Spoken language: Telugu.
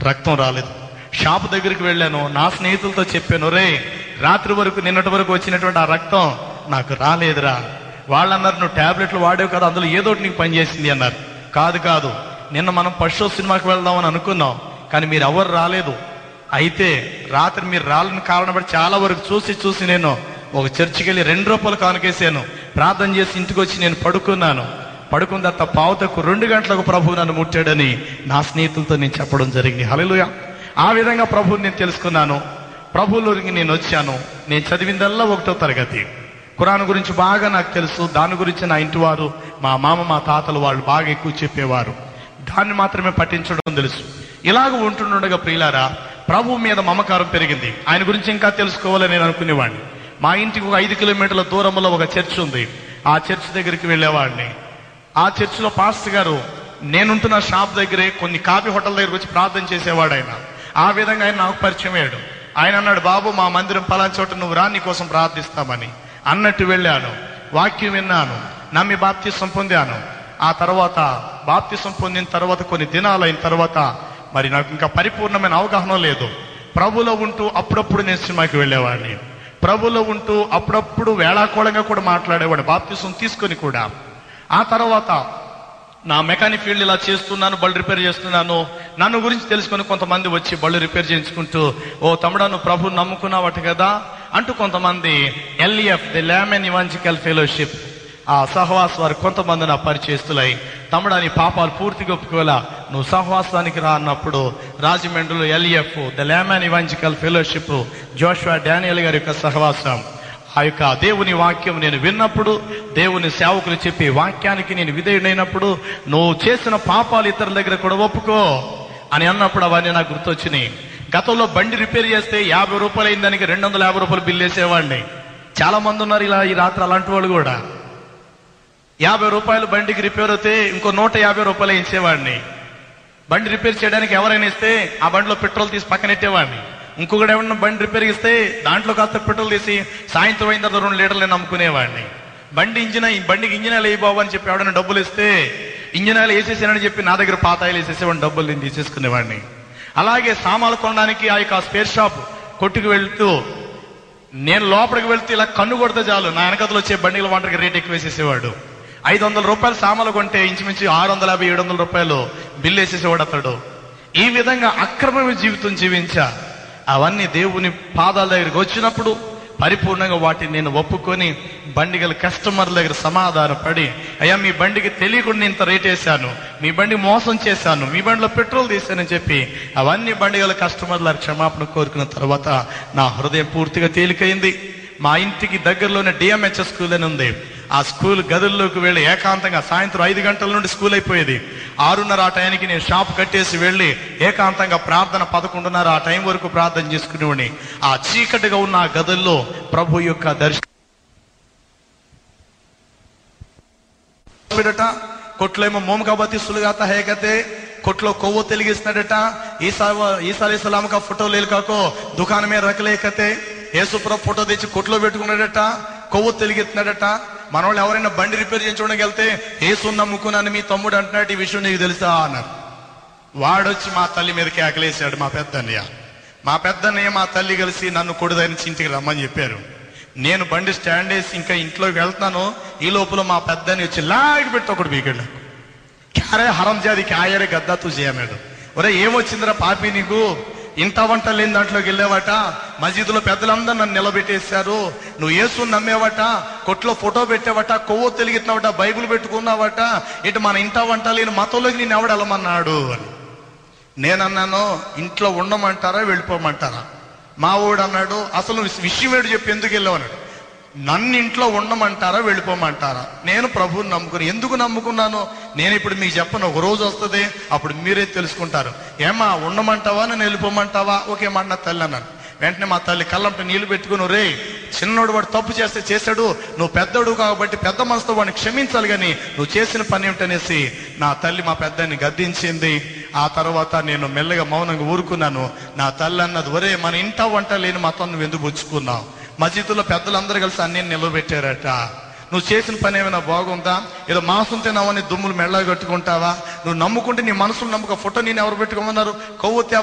రక్తం రాలేదు షాప్ దగ్గరికి వెళ్ళాను నా స్నేహితులతో చెప్పాను రే రాత్రి వరకు నిన్నటి వరకు వచ్చినటువంటి ఆ రక్తం నాకు రాలేదురా వాళ్ళన్నారు నువ్వు టాబ్లెట్లు వాడేవు కదా అందులో ఏదో ఒకటి నీకు పనిచేసింది అన్నారు కాదు కాదు నిన్న మనం పశు సినిమాకి వెళ్దామని అనుకున్నాం కానీ మీరు ఎవరు రాలేదు అయితే రాత్రి మీరు రాలని కారణం బట్టి చాలా వరకు చూసి చూసి నేను ఒక చర్చికి వెళ్ళి రెండు రూపాయలు కానుకేసాను ప్రార్థన చేసి ఇంటికి వచ్చి నేను పడుకున్నాను పడుకున్న తర్వాత పావుతకు రెండు గంటలకు ప్రభువు నన్ను ముట్టాడని నా స్నేహితులతో నేను చెప్పడం జరిగింది హల్లెలూయా ఆ విధంగా ప్రభువుని నేను తెలుసుకున్నాను ప్రభువులోకి నేను వచ్చాను నేను చదివిందల్లా ఒకటో తరగతి ఖురాన్ గురించి బాగా నాకు తెలుసు దాని గురించి నా ఇంటి వారు మా మామ మా తాతలు వాళ్ళు బాగా ఎక్కువ చెప్పేవారు దాన్ని మాత్రమే పట్టించడం తెలుసు ఇలాగ ఉంటుండగా ప్రియులారా ప్రభు మీద మమకారం పెరిగింది ఆయన గురించి ఇంకా తెలుసుకోవాలని నేను అనుకునేవాడిని మా ఇంటికి ఒక ఐదు కిలోమీటర్ల దూరంలో ఒక చర్చ్ ఉంది ఆ చర్చ్ దగ్గరికి వెళ్ళేవాడిని ఆ చర్చిలో పాస్టర్ గారు నేనుంటున్న షాప్ దగ్గరే కొన్ని కాఫీ హోటల్ దగ్గరకు వచ్చి ప్రార్థన చేసేవాడు ఆయన ఆ విధంగా ఆయన నాకు పరిచయం అయ్యాడు ఆయన అన్నాడు బాబు మా మందిరం పలానా చోట నువ్వు రా నీ కోసం ప్రార్థిస్తామని అన్నట్టు వెళ్ళాను వాక్యం విన్నాను నమ్మి బాప్తిసం పొందాను ఆ తర్వాత బాప్తిసం పొందిన తర్వాత కొన్ని దినాలు అయిన తర్వాత మరి నాకు ఇంకా పరిపూర్ణమైన అవగాహన లేదు ప్రభులో ఉంటూ అప్పుడప్పుడు నేను సినిమాకి వెళ్ళేవాడిని ప్రభులో ఉంటూ అప్పుడప్పుడు వేళాకోళంగా కూడా మాట్లాడేవాడు బాప్తిసం తీసుకొని కూడా ఆ తర్వాత నా మెకానిక్ ఫీల్డ్ ఇలా చేస్తున్నాను బళ్ళు రిపేర్ చేస్తున్నాను నన్ను గురించి తెలుసుకొని కొంతమంది వచ్చి బళ్ళు రిపేర్ చేయించుకుంటూ ఓ తమ్ముడా నువ్వు ప్రభు నమ్ముకున్నావట కదా అంటూ కొంతమంది LEF the laymen evangelical fellowship ఆ సహవాస్ వారు కొంతమంది నా పరిచయస్తులై తమ్ముడా నీ పాపాలు పూర్తిగా ఒప్పుకోలా నువ్వు సహవాసానికి రా అన్నప్పుడు రాజమండ్రిలో LEF the laymen evangelical fellowship Joshua Daniel గారి యొక్క సహవాసం ఆ యొక్క దేవుని వాక్యం నేను విన్నప్పుడు దేవుని సేవకులు చెప్పే వాక్యానికి నేను విధేయుడైనప్పుడు నువ్వు చేసిన పాపాలు ఇతరుల దగ్గర కూడా ఒప్పుకో అని అన్నప్పుడు అవన్నీ నాకు గుర్తొచ్చినాయి గతంలో బండి రిపేర్ చేస్తే యాభై రూపాయలు అయిన దానికి రెండు వందల యాభై రూపాయలు బిల్ వేసేవాడిని చాలా మంది ఉన్నారు ఇలా ఈ రాత్రి అలాంటి వాళ్ళు కూడా యాభై రూపాయలు బండికి రిపేర్ అయితే ఇంకో నూట యాభై రూపాయలు వేసేవాడిని బండి రిపేర్ చేయడానికి ఎవరైనా ఇస్తే ఆ బండిలో పెట్రోల్ తీసి పక్కనెట్టేవాడిని ఇంకొకటి ఎవరన్నా బండి రిపేర్ ఇస్తే దాంట్లో కాస్త పెట్రోల్ తీసి సాయంత్రం అయిన తర్వాత రెండు లీటర్లు నేను అమ్ముకునేవాడిని బండి ఇంజిన్ ఈ బండికి ఇంజిన్ ఆయిల్ బాబు అని చెప్పి ఎవడైనా డబ్బులు ఇస్తే ఇంజిన్ ఆయిల్ వేసేసానని చెప్పి నా దగ్గర పాత ఆయిల్ వేసేసేవాడిని డబ్బులు నేను తీసేసుకునేవాడిని అలాగే సామాన్లు కొనడానికి ఆ యొక్క స్పేర్ షాప్ కొట్టుకు వెళ్తూ నేను లోపలికి వెళ్తే ఇలా కన్ను కొడితే చాలు నా వెనకతలు వచ్చే బండిల వంటకి రేట్ ఎక్కువ వేసేసేవాడు ఐదు వందల రూపాయలు సామాన్లు కొంటే ఇంచుమించు ఆరు వందల యాభై ఏడు వందల రూపాయలు బిల్లు వేసేసేవాడు అతడు ఈ విధంగా అక్రమమైన జీవితం జీవించా అవన్నీ దేవుని పాదాల దగ్గరికి వచ్చినప్పుడు పరిపూర్ణంగా వాటిని నేను ఒప్పుకొని బండి గల కస్టమర్ల దగ్గర సమాధాన పడి అయ్యా మీ బండికి తెలియకుండా నేను ఇంత రేట్ వేశాను మీ బండి మోసం చేశాను మీ బండిలో పెట్రోల్ తీశానని చెప్పి అవన్నీ బండి గల కస్టమర్ల క్షమాపణ కోరుకున్న తర్వాత నా హృదయం పూర్తిగా తేలికైంది మా ఇంటికి దగ్గరలోనే డిఎంహెచ్ఎస్ స్కూల్ అని ఉంది ఆ స్కూల్ గదుల్లోకి వెళ్ళి ఏకాంతంగా సాయంత్రం ఐదు గంటల నుండి స్కూల్ అయిపోయేది ఆరున్నర ఆ టైంకి నేను షాప్ కట్టేసి వెళ్ళి ఏకాంతంగా ప్రార్థన పదకొండున్నర ఆ టైం వరకు ప్రార్థన చేసుకునేవాడిని ఆ చీకటిగా ఉన్న ఆ గదుల్లో ప్రభు యొక్క దర్శనం పెడట కొట్లో ఏమో మోమకాబతి సులుగాత హేగతే కొట్లో కొవ్వు తెలిగిస్తున్నాడట ఈసా ఈసా సలాం కా ఫోటో లేదు కాకో దుకాణం మీద రకలేకతే యేసుప్రభు ఫోటో తెచ్చి కొట్లో పెట్టుకున్నాడట కొవ్వు తెలిగిస్తున్నాడట మన వాళ్ళు ఎవరైనా బండి రిపేర్ చేయించుకోవడానికి వెళ్తే ఏసు నమ్ముకున్నాను మీ తమ్ముడు అంటున్నాడు ఈ విషయం నీకు తెలుసా అన్నారు వాడొచ్చి మా తల్లి మీద కేకలేశాడు మా పెద్దన్నయ్య మా పెద్దన్నయ్య మా తల్లి కలిసి నన్ను కొడుదని ఇంటికి రమ్మని చెప్పారు నేను బండి స్టాండ్ వేసి ఇంకా ఇంట్లోకి వెళ్తాను ఈ లోపల మా పెద్దని వచ్చి లాగి పెట్టి ఒకటి బీకెళ్ళాడు క్యారే హరం జాది క్యాయరే గద్దా తూ చేయన్నాడు ఒరే ఏమొచ్చిందిరా పాపి నీకు ఇంత వంట లేని దాంట్లోకి వెళ్ళావట మసీదులో పెద్దలందరూ నన్ను నిలబెట్టేశారు నువ్వు యేసు నమ్మేవట కొట్లో ఫోటో పెట్టావట కొవ్వు తెలిగితున్నావట బైబిల్ పెట్టుకున్నావట ఇటు మన ఇంట వంట లేని మతంలోకి నేను ఎవడు వెళ్ళమన్నాడు అని నేనన్నాను ఇంట్లో ఉండమంటారా వెళ్ళిపోమంటారా మా ఊడు అన్నాడు అసలు విషయం ఏడు చెప్పి ఎందుకు వెళ్ళావు అన్నాడు నన్ను ఇంట్లో ఉండమంటారా వెళ్ళిపోమంటారా నేను ప్రభువుని నమ్ముకుని ఎందుకు నమ్ముకున్నాను నేను ఇప్పుడు మీకు చెప్పను ఒక రోజు వస్తుంది అప్పుడు మీరే తెలుసుకుంటారు ఏమా ఉండమంటావా నేను వెళ్ళిపోమంటావా ఓకే మాట నా తల్లి అన్నాను వెంటనే మా తల్లి కళ్ళంట నీళ్లు పెట్టుకుని రే చిన్నోడు వాడు తప్పు చేస్తే చేశాడు నువ్వు పెద్దోడు కాబట్టి పెద్ద మనసుతో వాడిని క్షమించాలి కానీ నువ్వు చేసిన పని ఏమిటనేసి నా తల్లి మా పెద్దని గద్దించింది ఆ తర్వాత నేను మెల్లగా మౌనంగా ఊరుకున్నాను నా తల్లి అన్నది ఒరే మన ఇంట వంట లేని మతం నువ్వు ఎందుకు పుచ్చుకున్నావు మసీదులో పెద్దలందరూ కలిసి అన్ని నిలబెట్టారట నువ్వు చేసిన పని ఏమైనా బాగుందా ఏదో మాంసం తిన్నావని దుమ్ములు మెళ్ళగా కట్టుకుంటావా నువ్వు నమ్ముకుంటే నీ మనసులో నమ్మక ఫోటో నేను ఎవరు పెట్టుకోమన్నారు కొవ్వు